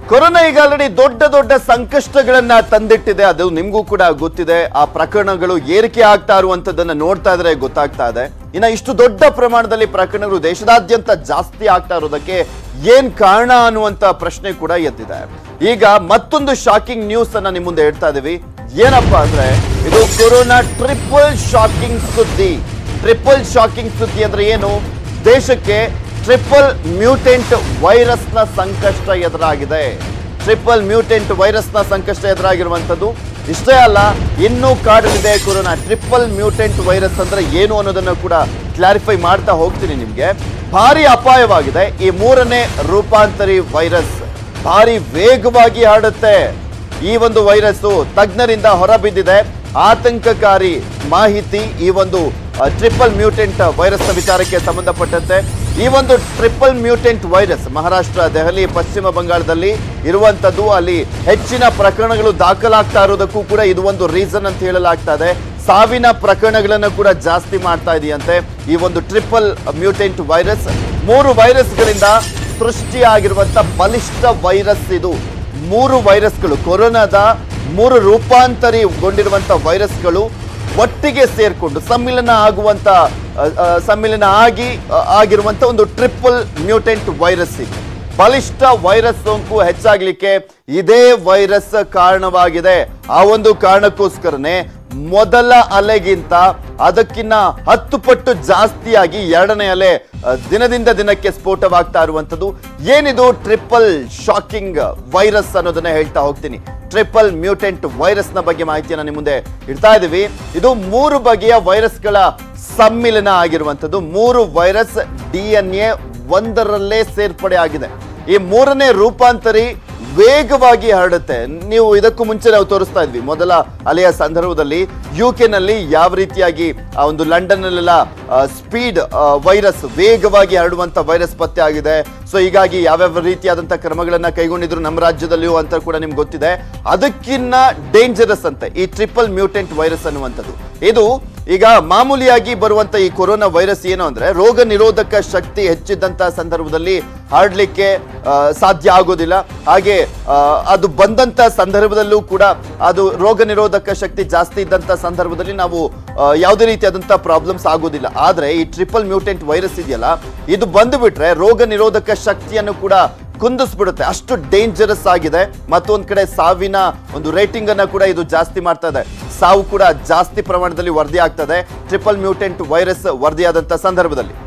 corona ಈಗ already ದೊಡ್ಡ ದೊಡ್ಡ ಸಂಕಷ್ಟಗಳನ್ನ ತಂದಿಟ್ಟಿದೆ ಅದು ನಿಮ್ಗೂ ಕೂಡ ಗೊತ್ತಿದೆ ಆ ಪ್ರಕರಣಗಳು ಏರಿಕೆ ಆಗ್ತಾ ಇರುವಂತದ್ದನ್ನ ನೋಡ್ತಾ ಇದ್ರೆ ಗೊತ್ತಾಗ್ತಾ ಇದೆ ಇನ್ನ ಇಷ್ಟು ದೊಡ್ಡ ಪ್ರಮಾಣದಲ್ಲಿ ಪ್ರಕರಣಗಳು ದೇಶದಾದ್ಯಂತ ಜಾಸ್ತಿ ಆಗ್ತಾ ಇರೋದಕ್ಕೆ ಏನ್ ಕಾರಣ ಅನ್ನುವಂತ ಪ್ರಶ್ನೆ ಕೂಡ ಎದ್ದಿದೆ ಈಗ ಮತ್ತೊಂದು ಶಾಕಿಂಗ್ ನ್ಯೂಸ್ ಅನ್ನ ನಿಮ್ ಮುಂದೆ ಇಡ್ತಾ ಇದೀವಿ ಏನಪ್ಪಾ ಅಂದ್ರೆ ಇದು ಕೊರೋನಾ ಟ್ರಿಪಲ್ ಶಾಕಿಂಗ್ ಸುದ್ದಿ ಟ್ರಿಪಲ್ ಶಾಕಿಂಗ್ ಸುದ್ದಿ ಅಂದ್ರೆ ಏನು ದೇಶಕ್ಕೆ ಟ್ರಿಪಲ್ ಮ್ಯೂಟೆಂಟ್ ವೈರಸ್ನ ಸಂಕಷ್ಟ ಎದುರಾಗಿದೆ ಟ್ರಿಪಲ್ ಮ್ಯೂಟೆಂಟ್ ವೈರಸ್ನ ಸಂಕಷ್ಟ ಎದುರಾಗಿರುವಂಥದ್ದು ಇಷ್ಟೇ ಅಲ್ಲ ಇನ್ನೂ ಕಾಡಲಿದೆ ಕೊರೋನಾ ಟ್ರಿಪಲ್ ಮ್ಯೂಟೆಂಟ್ ವೈರಸ್ ಅಂದ್ರೆ ಏನು ಅನ್ನೋದನ್ನು ಕೂಡ ಕ್ಲಾರಿಫೈ ಮಾಡ್ತಾ ಹೋಗ್ತೀನಿ ನಿಮಗೆ ಭಾರಿ ಅಪಾಯವಾಗಿದೆ ಈ ಮೂರನೇ ರೂಪಾಂತರಿ ವೈರಸ್ ಭಾರಿ ವೇಗವಾಗಿ ಹರಡುತ್ತೆ ಈ ಒಂದು ವೈರಸ್ಸು ತಜ್ಞರಿಂದ ಹೊರಬಿದ್ದಿದೆ ಆತಂಕಕಾರಿ ಮಾಹಿತಿ ಈ ಒಂದು ಟ್ರಿಪಲ್ ಮ್ಯೂಟೆಂಟ್ ವೈರಸ್ನ ವಿಚಾರಕ್ಕೆ ಸಂಬಂಧಪಟ್ಟಂತೆ ಈ ಒಂದು triple mutant virus Maharashtra Delhi ಪಶ್ಚಿಮ ಬಂಗಾಳದಲ್ಲಿ ಇರುವಂತದ್ದು ಅಲ್ಲಿ ಹೆಚ್ಚಿನ ಪ್ರಕರಣಗಳು ದಾಖಲಾಗ್ತಾ ಇರೋದಕ್ಕೂ ಕೂಡ ಇದು ಒಂದು ರೀಸನ್ ಅಂತ ಹೇಳಲಾಗ್ತಾ ಇದೆ ಸಾವಿನ ಪ್ರಕರಣಗಳನ್ನು ಕೂಡ ಜಾಸ್ತಿ ಮಾಡ್ತಾ ಇದೆಯಂತೆ ಈ ಒಂದು ಟ್ರಿಪಲ್ ಮ್ಯೂಟೆಂಟ್ ವೈರಸ್ ಮೂರು ವೈರಸ್ಗಳಿಂದ ಸೃಷ್ಟಿಯಾಗಿರುವಂತ ಬಲಿಷ್ಠ ವೈರಸ್ ಇದು ಮೂರು ವೈರಸ್ಗಳು ಕೊರೋನಾದ ಮೂರು ರೂಪಾಂತರಿಗೊಂಡಿರುವಂತ ವೈರಸ್ಗಳು ಒಟ್ಟಿಗೆ ಸೇರ್ಕೊಂಡು ಸಮ್ಮಿಲನ ಆಗುವಂತ ಅ, ಅ, ಸಮ್ಮಿಲನ ಆಗಿ ಅ, ಆಗಿರುವಂತ ಒಂದು ಟ್ರಿಪಲ್ ಮ್ಯೂಟೆಂಟ್ ವೈರಸ್ ಇದು ಬಲಿಷ್ಠ ವೈರಸ್ ಸೋಂಕು ಹೆಚ್ಚಾಗ್ಲಿಕ್ಕೆ ಇದೇ ವೈರಸ್ ಕಾರಣವಾಗಿದೆ ಆ ಒಂದು ಕಾರಣಕ್ಕೋಸ್ಕರನೇ ಮೊದಲ ಅಲೆಗಿಂತ ಅದಕ್ಕಿನ್ನ ಹತ್ತು ಪಟ್ಟು ಜಾಸ್ತಿಯಾಗಿ ಎರಡನೇ ಅಲೆ ಅ, ದಿನದಿಂದ ದಿನಕ್ಕೆ ಸ್ಫೋಟವಾಗ್ತಾ ಇರುವಂತದ್ದು ಏನಿದು ಟ್ರಿಪಲ್ ಶಾಕಿಂಗ್ ವೈರಸ್ ಅನ್ನೋದನ್ನ ಹೇಳ್ತಾ ಹೋಗ್ತೀನಿ ಟ್ರಿಪಲ್ ಮ್ಯೂಟೆಂಟ್ ವೈರಸ್ ನ ಬಗ್ಗೆ ಮಾಹಿತಿಯನ್ನ ನಿಮ್ಮ ಮುಂದೆ ಇಡ್ತಾ ಇದೀವಿ ಇದು ಮೂರು ಬಗೆಯ ವೈರಸ್ಗಳ ಸಮ್ಮಿಲನ ಆಗಿರುವಂತದ್ದು ಮೂರು ವೈರಸ್ ಡಿ ಎನ್ ಎ ಒಂದರಲ್ಲೇ ಸೇರ್ಪಡೆ ಆಗಿದೆ ಈ ಮೂರನೇ ರೂಪಾಂತರಿ ವೇಗವಾಗಿ ಹರಡುತ್ತೆ ನೀವು ಇದಕ್ಕೂ ಮುಂಚೆ ನಾವು ತೋರಿಸ್ತಾ ಇದ್ವಿ ಮೊದಲ ಅಲೆಯ ಸಂದರ್ಭದಲ್ಲಿ ಯು ನಲ್ಲಿ ಯಾವ ರೀತಿಯಾಗಿ ಆ ಒಂದು ಲಂಡನ್ ಅಲ್ಲೆಲ್ಲ ಸ್ಪೀಡ್ ವೈರಸ್ ವೇಗವಾಗಿ ಹರಡುವಂತ ವೈರಸ್ ಪತ್ತೆ ಆಗಿದೆ ಸೊ ಹೀಗಾಗಿ ಯಾವ್ಯಾವ ರೀತಿಯಾದಂತ ಕ್ರಮಗಳನ್ನ ಕೈಗೊಂಡಿದ್ರು ನಮ್ಮ ರಾಜ್ಯದಲ್ಲಿಯೂ ಅಂತ ಕೂಡ ನಿಮ್ಗೆ ಗೊತ್ತಿದೆ ಅದಕ್ಕಿನ್ನ ಡೇಂಜರಸ್ ಅಂತೆ ಈ ಟ್ರಿಪಲ್ ಮ್ಯೂಟೆಂಟ್ ವೈರಸ್ ಅನ್ನುವಂಥದ್ದು ಇದು ಈಗ ಮಾಮೂಲಿಯಾಗಿ ಬರುವಂತ ಈ ಕೊರೋನಾ ವೈರಸ್ ಏನು ಅಂದ್ರೆ ರೋಗ ನಿರೋಧಕ ಶಕ್ತಿ ಹೆಚ್ಚಿದ್ದಂತ ಸಂದರ್ಭದಲ್ಲಿ ಹರಡ್ಲಿಕ್ಕೆ ಆ, ಸಾಧ್ಯ ಆಗೋದಿಲ್ಲ ಹಾಗೆ ಆ, ಅದು ಬಂದಂತ ಸಂದರ್ಭದಲ್ಲೂ ಕೂಡ ಅದು ರೋಗ ನಿರೋಧಕ ಶಕ್ತಿ ಜಾಸ್ತಿ ಇದ್ದಂತ ಸಂದರ್ಭದಲ್ಲಿ ನಾವು ಆ, ಯಾವುದೇ ರೀತಿಯಾದಂತ ಪ್ರಾಬ್ಲಮ್ಸ್ ಆಗೋದಿಲ್ಲ ಆದ್ರೆ ಈ ಟ್ರಿಪಲ್ ಮ್ಯೂಟೆಂಟ್ ವೈರಸ್ ಇದೆಯಲ್ಲ ಇದು ಬಂದುಬಿಟ್ರೆ ರೋಗ ನಿರೋಧಕ ಶಕ್ತಿಯನ್ನು ಕೂಡ ಕುಂದಿಸ್ಬಿಡುತ್ತೆ ಅಷ್ಟು ಡೇಂಜರಸ್ ಆಗಿದೆ ಮತ್ತೊಂದ್ ಕಡೆ ಸಾವಿನ ಒಂದು ರೇಟಿಂಗ್ ಅನ್ನ ಕೂಡ ಇದು ಜಾಸ್ತಿ ಮಾಡ್ತಾ ಇದೆ ಸಾವು ಕೂಡ ಜಾಸ್ತಿ ಪ್ರಮಾಣದಲ್ಲಿ ವರದಿ ಆಗ್ತದೆ ಟ್ರಿಪಲ್ ಮ್ಯೂಟೆಂಟ್ ವೈರಸ್ ವರದಿಯಾದಂತ ಸಂದರ್ಭದಲ್ಲಿ